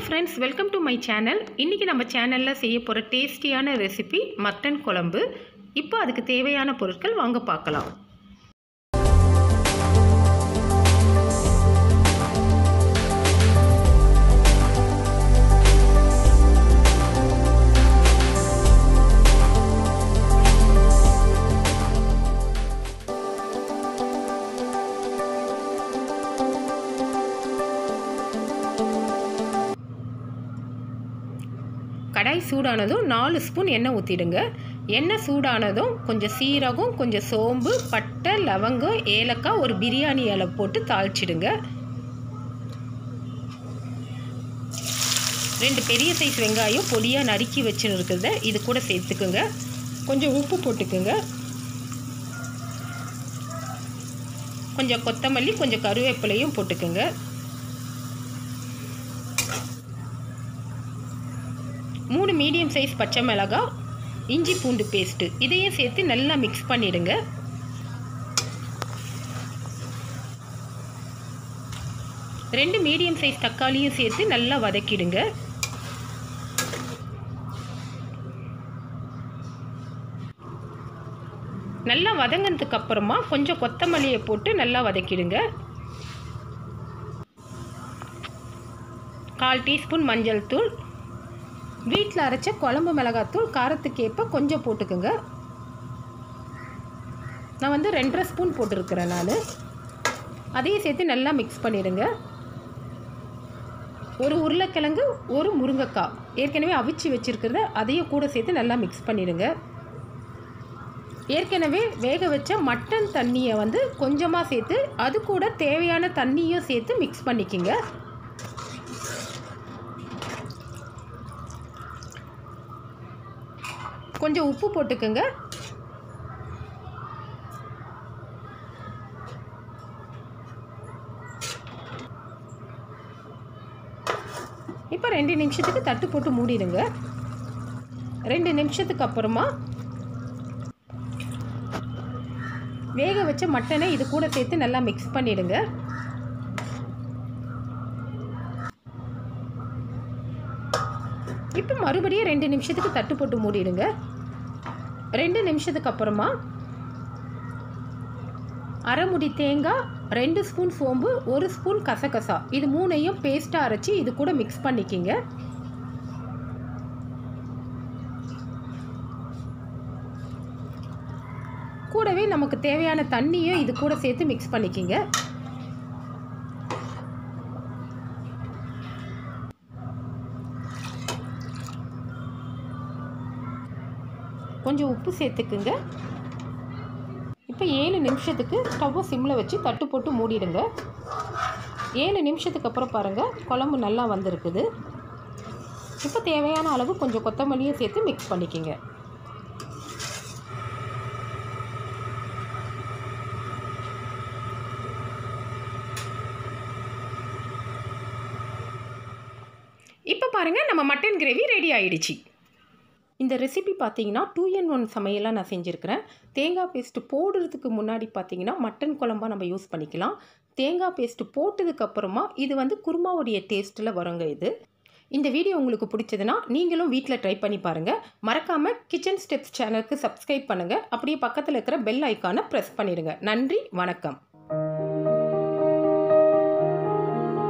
friends welcome to my channel இன்றைக்கி நம்ம சேனலில் செய்ய போகிற டேஸ்டியான ரெசிபி மட்டன் குழம்பு இப்போ அதுக்கு தேவையான பொருட்கள் வாங்க பார்க்கலாம் கடாய் சூடானதும் நாலு ஸ்பூன் எண்ணெய் ஊற்றிடுங்க எண்ணெய் சூடானதும் கொஞ்சம் சீரகம் கொஞ்சம் சோம்பு பட்டை லவங்கம் ஏலக்காய் ஒரு பிரியாணி இலை போட்டு தாளிச்சிடுங்க ரெண்டு பெரிய சைஸ் வெங்காயம் பொடியாக நறுக்கி வச்சுன்னு இருக்கிறத இது கூட சேர்த்துக்குங்க கொஞ்சம் உப்பு போட்டுக்குங்க கொஞ்சம் கொத்தமல்லி கொஞ்சம் கருவேப்பிலையும் போட்டுக்குங்க மூணு மீடியம் சைஸ் பச்சை மிளகாய் இஞ்சி பூண்டு பேஸ்ட்டு இதையும் சேர்த்து நல்லா மிக்ஸ் பண்ணிடுங்க ரெண்டு மீடியம் சைஸ் தக்காளியும் சேர்த்து நல்லா வதக்கிடுங்க நல்லா வதங்கினதுக்கு அப்புறமா கொஞ்சம் கொத்தமல்லியை போட்டு நல்லா வதக்கிடுங்க கால் டீஸ்பூன் மஞ்சள் தூள் வீட்டில் அரைச்ச குழம்பு மிளகாத்தூள் காரத்துக்கு ஏற்ப கொஞ்சம் போட்டுக்குங்க நான் வந்து ரெண்டரை ஸ்பூன் போட்டிருக்கிறேன் நான் அதையும் சேர்த்து நல்லா மிக்ஸ் பண்ணிடுங்க ஒரு உருளைக்கிழங்கு ஒரு முருங்கைக்காய் ஏற்கனவே அவிச்சு வச்சுருக்கிறத அதையும் கூட சேர்த்து நல்லா மிக்ஸ் பண்ணிடுங்க ஏற்கனவே வேக வச்ச மட்டன் தண்ணியை வந்து கொஞ்சமாக சேர்த்து அது கூட தேவையான தண்ணியும் சேர்த்து மிக்ஸ் பண்ணிக்கிங்க கொஞ்சம் உப்பு போட்டுக்கோங்க இப்போ ரெண்டு நிமிஷத்துக்கு தட்டு போட்டு மூடிடுங்க ரெண்டு நிமிஷத்துக்கு அப்புறமா வேக வச்ச மட்டனை இது கூட சேர்த்து நல்லா மிக்ஸ் பண்ணிடுங்க இப்போ மறுபடியும் ரெண்டு நிமிஷத்துக்கு தட்டு போட்டு மூடிடுங்க ரெண்டு நிமிஷத்துக்கு அப்புறமா அரை முடி தேங்காய் ரெண்டு ஸ்பூன் சோம்பு ஒரு ஸ்பூன் கசகசா இது மூணையும் பேஸ்ட்டாக அரைச்சி இது கூட மிக்ஸ் பண்ணிக்கிங்க கூடவே நமக்கு தேவையான தண்ணியும் இது கூட சேர்த்து மிக்ஸ் பண்ணிக்கிங்க கொஞ்சம் உப்பு சேர்த்துக்குங்க இப்போ ஏழு நிமிஷத்துக்கு ஸ்டவ்வை சிம்மில் வச்சு தட்டு போட்டு மூடிடுங்க ஏழு நிமிஷத்துக்கு அப்புறம் பாருங்கள் குழம்பு நல்லா வந்திருக்குது இப்போ தேவையான அளவு கொஞ்சம் கொத்தமல்லியும் சேர்த்து மிக்ஸ் பண்ணிக்கிங்க இப்போ பாருங்கள் நம்ம மட்டன் கிரேவி ரெடி ஆயிடுச்சு இந்த ரெசிபி பார்த்தீங்கன்னா டூ இன் ஒன் சமையலாக நான் செஞ்சுருக்கிறேன் தேங்காய் பேஸ்ட்டு போடுறதுக்கு முன்னாடி பார்த்தீங்கன்னா மட்டன் குழம்பா நம்ம யூஸ் பண்ணிக்கலாம் தேங்காய் பேஸ்ட்டு போட்டதுக்கப்புறமா இது வந்து குருமாவுடைய டேஸ்ட்டில் வருங்க இது இந்த வீடியோ உங்களுக்கு பிடிச்சதுன்னா நீங்களும் வீட்டில் ட்ரை பண்ணி பாருங்கள் மறக்காமல் கிச்சன் ஸ்டெப்ஸ் சேனலுக்கு சப்ஸ்கிரைப் பண்ணுங்கள் அப்படியே பக்கத்தில் இருக்கிற பெல் ஐக்கானை ப்ரெஸ் பண்ணிடுங்க நன்றி வணக்கம்